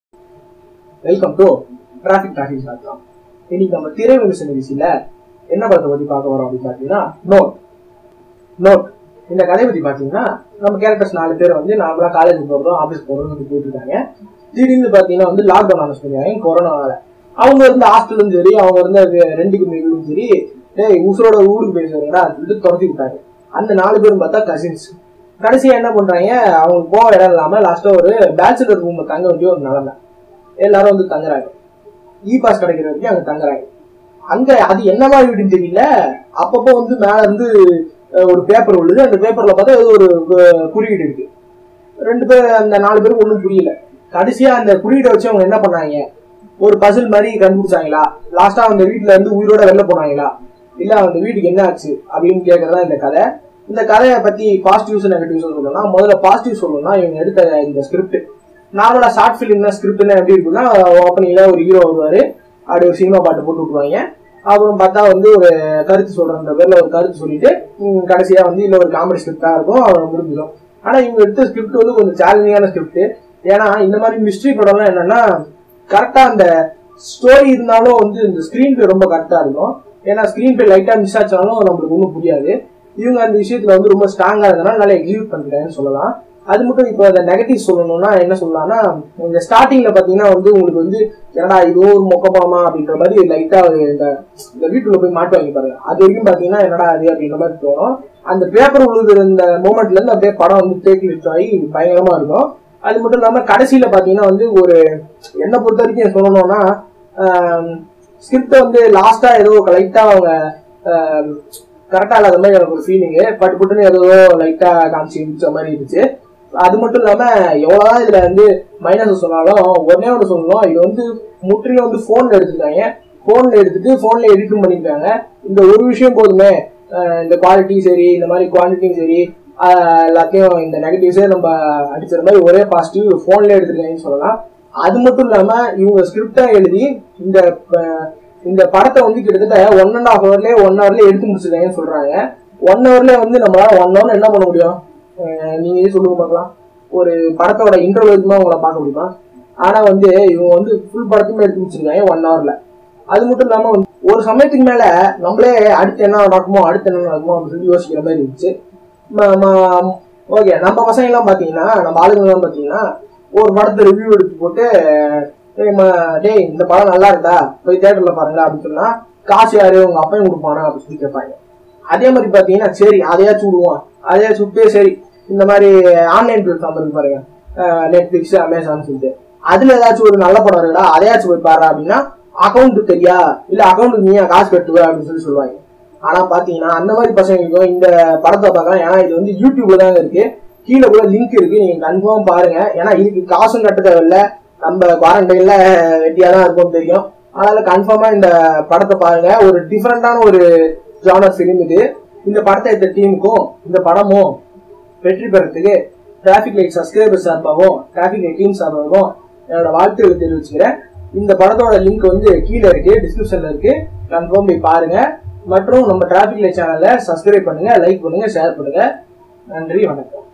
welcome to traffic traffic சாட்லாம் இன்னைக்கு நம்ம திரை விமர்சன நிகழ்ச்சியில என்ன படத்தை பத்தி பார்க்க வரோம் அப்படின்னு பார்த்தீங்கன்னா நோட் நோட் இந்த கதையை பத்தி பார்த்தீங்கன்னா நம்ம கேரக்டர்ஸ் நாலு பேர் வந்து நார்மலா காலேஜ் போகிறதும் ஆஃபீஸ் போகிறதும் வந்து போயிட்டு இருக்காங்க திடீர்னு பார்த்தீங்கன்னா வந்து லாக்டவுன் அனௌன்ஸ் பண்ணிருக்காங்க கொரோனாவால அவங்க இருந்த ஹாஸ்டலும் சரி அவங்க இருந்த வே- ரெண்டுக்கு வீடும் சரி டேய் உசுரோட ஊருக்கு போய் சேருங்கடா சொல்லிட்டு துரத்தி விட்டாங்க அந்த நாலு பேரும் பார்த்தா கசின்ஸ் கடைசியா என்ன பண்றாங்க அவங்களுக்கு போக இடம் இல்லாம லாஸ்டா ஒரு பேச்சுலர் ரூம்ல தங்க வேண்டிய ஒரு நிலைமை எல்லாரும் வந்து தங்குறாங்க இ பாஸ் கிடைக்கிற வரைக்கும் அங்க தங்குறாங்க அங்க அது என்ன மாதிரி வீடுன்னு தெரியல அப்பப்போ வந்து மேல இருந்து அஹ், ஒரு பேப்பர் விழுது அந்த பேப்பர்ல பார்த்தா ஏதோ ஒரு அஹ், குறியீடு இருக்கு ரெண்டு பேர் அந்த நாலு பேருக்கு ஒன்றும் புரியல கடைசியா அந்த குறியீடை வச்சு அவங்க என்ன பண்ணாங்க ஒரு பசில் மாதிரி கண்டுபிடிச்சாங்களா லாஸ்டா அந்த வீட்டுல இருந்து உயிரோட வெளில போனாங்களா இல்ல அந்த வீட்டுக்கு என்ன ஆச்சு அப்படின்னு கேட்கறதா இந்த கதை இந்த கதையை பத்தி பாசிட்டிவ்ஸ் நெகட்டிவ்ஸ் சொல்லணும்னா முதல்ல பாசிட்டிவ் சொல்லணும்னா இவங்க எடுத்த இந்த ஸ்கிரிப்ட் நார்மலா ஷார்ட் ஃபிலிம்னா ஸ்கிரிப்ட்னா எப்படி இருக்குன்னா ஓப்பனிங்ல ஒரு ஹீரோ வருவாரு அப்படி ஒரு சினிமா பாட்டு போட்டு விட்டுருவாங்க அப்புறம் பார்த்தா வந்து ஒரு கருத்து சொல்றன்ற பேர்ல ஒரு கருத்து சொல்லிட்டு ம், கடைசியா வந்து இல்ல ஒரு காமெடி ஸ்கிரிப்டா இருக்கும் அவன் முடிஞ்சிடும் ஆனா இவங்க எடுத்த ஸ்கிரிப்ட் வந்து கொஞ்சம் சேலஞ்சிங்கான ஸ்கிரிப்ட் ஏன்னா இந்த மாதிரி மிஸ்ட்ரி படம்லாம் என்னன்னா கரெக்டா அந்த ஸ்டோரி இருந்தாலும் வந்து இந்த ஸ்கிரீன் பிளே ரொம்ப கரெக்டா இருக்கும் ஏன்னா ஸ்கிரீன் பிளே லைட்டா மிஸ் ஆச்சாலும் நம்மளுக்கு ஒன்றும் புரியாது இவங்க அந்த விஷயத்துல வந்து ரொம்ப ஸ்ட்ராங்கா இருந்தனால நல்லா எக்ஸிக்யூட் பண்ணிட்டாங்கன்னு சொல்லலாம் அது மட்டும் இப்போ அந்த நெகட்டிவ் சொல்லணும்னா என்ன சொல்லலாம்னா இந்த ஸ்டார்டிங்ல பாத்தீங்கன்னா வந்து உங்களுக்கு வந்து என்னடா இது ஒரு மொக்க படமா அப்படின்ற மாதிரி லைட்டா இந்த இந்த வீட்டுல போய் மாட்டுவாங்க பாருங்க அது வரைக்கும் பாத்தீங்கன்னா என்னடா அது அப்படின்ற மாதிரி தோணும் அந்த பேப்பர் உழுதுற இந்த மூமெண்ட்ல இருந்து அப்படியே படம் வந்து டேக் லிஃப்ட் ஆகி பயங்கரமா இருக்கும் அது மட்டும் இல்லாம கடைசியில பாத்தீங்கன்னா வந்து ஒரு என்ன பொறுத்த வரைக்கும் சொல்லணும்னா ஸ்கிரிப்டை வந்து லாஸ்டா ஏதோ லைட்டா அவங்க கரெக்டா இல்லாத மாதிரி எனக்கு ஒரு ஃபீலிங்கு பட் புட்டுன்னு ஏதோ லைட்டா காமிச்சு முடிச்ச மாதிரி இருந்துச்சு அது மட்டும் இல்லாம எவ்வளவுதான் இதுல வந்து மைனஸ் சொன்னாலும் ஒன்னே ஒன்று சொல்லணும் இது வந்து முற்றிலும் வந்து போன்ல எடுத்திருக்காங்க போன்ல எடுத்துட்டு போன்ல எடிட்டும் பண்ணிருக்காங்க இந்த ஒரு விஷயம் போதுமே அஹ் இந்த குவாலிட்டி சரி இந்த மாதிரி குவான்டிட்டியும் சரி அஹ் எல்லாத்தையும் இந்த நெகட்டிவ்ஸே நம்ம அடிச்சிற மாதிரி ஒரே பாசிட்டிவ் போன்ல எடுத்திருக்காங்கன்னு சொல்லலாம் அது மட்டும் இல்லாம இவங்க ஸ்கிரிப்டா எழுதி இந்த அஹ், இந்த படத்தை வந்து கிட்டத்தட்ட ஒன் அண்ட் ஹாஃப் ஹவர்லயே ஒன் ஹவர்லயே எடுத்து முடிச்சிருக்காங்கன்னு சொல்றாங்க ஒன் ஹவர்லயே வந்து நம்மளால ஒன் ஹவர் என்ன பண்ண முடியும் அஹ், நீங்க இது சொல்லுங்க பார்க்கலாம் ஒரு படத்தோட இன்டர்வல் இருக்குமா உங்களை பார்க்க முடியுமா ஆனா வந்து இவங்க வந்து ஃபுல் படத்தையுமே எடுத்து முடிச்சிருக்காங்க ஒன் ஹவர்ல அது மட்டும் இல்லாம வந்து ஒரு சமயத்துக்கு மேல நம்மளே அடுத்து என்ன நடக்குமோ அடுத்து என்ன நடக்குமோ அப்படின்னு சொல்லி யோசிக்கிற மாதிரி இருந்துச்சு ஓகே நம்ம பசங்க எல்லாம் பாத்தீங்கன்னா நம்ம ஆளுங்க எல்லாம் பாத்தீங்கன்னா ஒரு படத்தை ரிவ்யூ எடுத்து போட்டு "டேய் ம- டேய் இந்த படம் நல்லா இருக்கா போய் தியேட்டர்ல பாருங்க அப்படின்னு சொன்னா காசு யாரு உங்க அப்பையும் கொடுப்பானா அப்படின்னு சொல்லி கேட்பாங்க அதே மாதிரி பாத்தீங்கன்னா சரி அதையாச்சும் விடுவோம் அதையாச்சும் விட்டு சரி இந்த மாதிரி ஆன்லைன் பிளாட்ஃபார்ம் இருக்கு பாருங்க நெட்ஃபிளிக்ஸ் அமேசான் சொல்லிட்டு அதுல ஏதாச்சும் ஒரு நல்ல படம் இருக்குடா அதையாச்சும் போய் பாரு அப்படின்னா அக்கௌண்ட் தெரியா இல்ல அக்கௌண்ட் நீ ஏன் காசு கட்டுவ அப்படின்னு சொல்லி சொல்லுவாங்க ஆனா பாத்தீங்கன்னா அந்த மாதிரி பசங்களுக்கும் இந்த படத்தை பார்க்கலாம் ஏன்னா இது வந்து யூடியூப்ல தாங்க இருக்கு கீழே கூட லிங்க் இருக்கு நீங்க கன்ஃபார்ம் பாருங்க ஏன்னா இதுக்கு காசும் கட்ட தேவையில்ல நம்ம குவாரண்டைன்ல வெட்டியா தான் இருக்கும் தெரியும் அதனால கன்ஃபார்மா இந்த படத்தை பாருங்க ஒரு டிஃப்ரெண்டான ஒரு ஜானர் ஃபிலிம் இது இந்த படத்தை எடுத்த டீமுக்கும் இந்த படமும் வெற்றி பெறத்துக்கு டிராஃபிக் லைட் சப்ஸ்கிரைபர் சார்பாகவும் டிராஃபிக் லைட் டீம் சார்பாகவும் என்னோட வாழ்த்துக்களை தெரிவிச்சுக்கிறேன் இந்த படத்தோட லிங்க் வந்து கீழே இருக்கு டிஸ்கிரிப்ஷன்ல இருக்கு கன்ஃபார்ம் போய் பாருங்க மற்றும் நம்ம டிராஃபிக் லைட் சேனலை சப்ஸ்கிரைப் பண்ணுங்க லைக் பண்ணுங்க ஷேர் பண்ணுங்க நன்றி வணக்கம்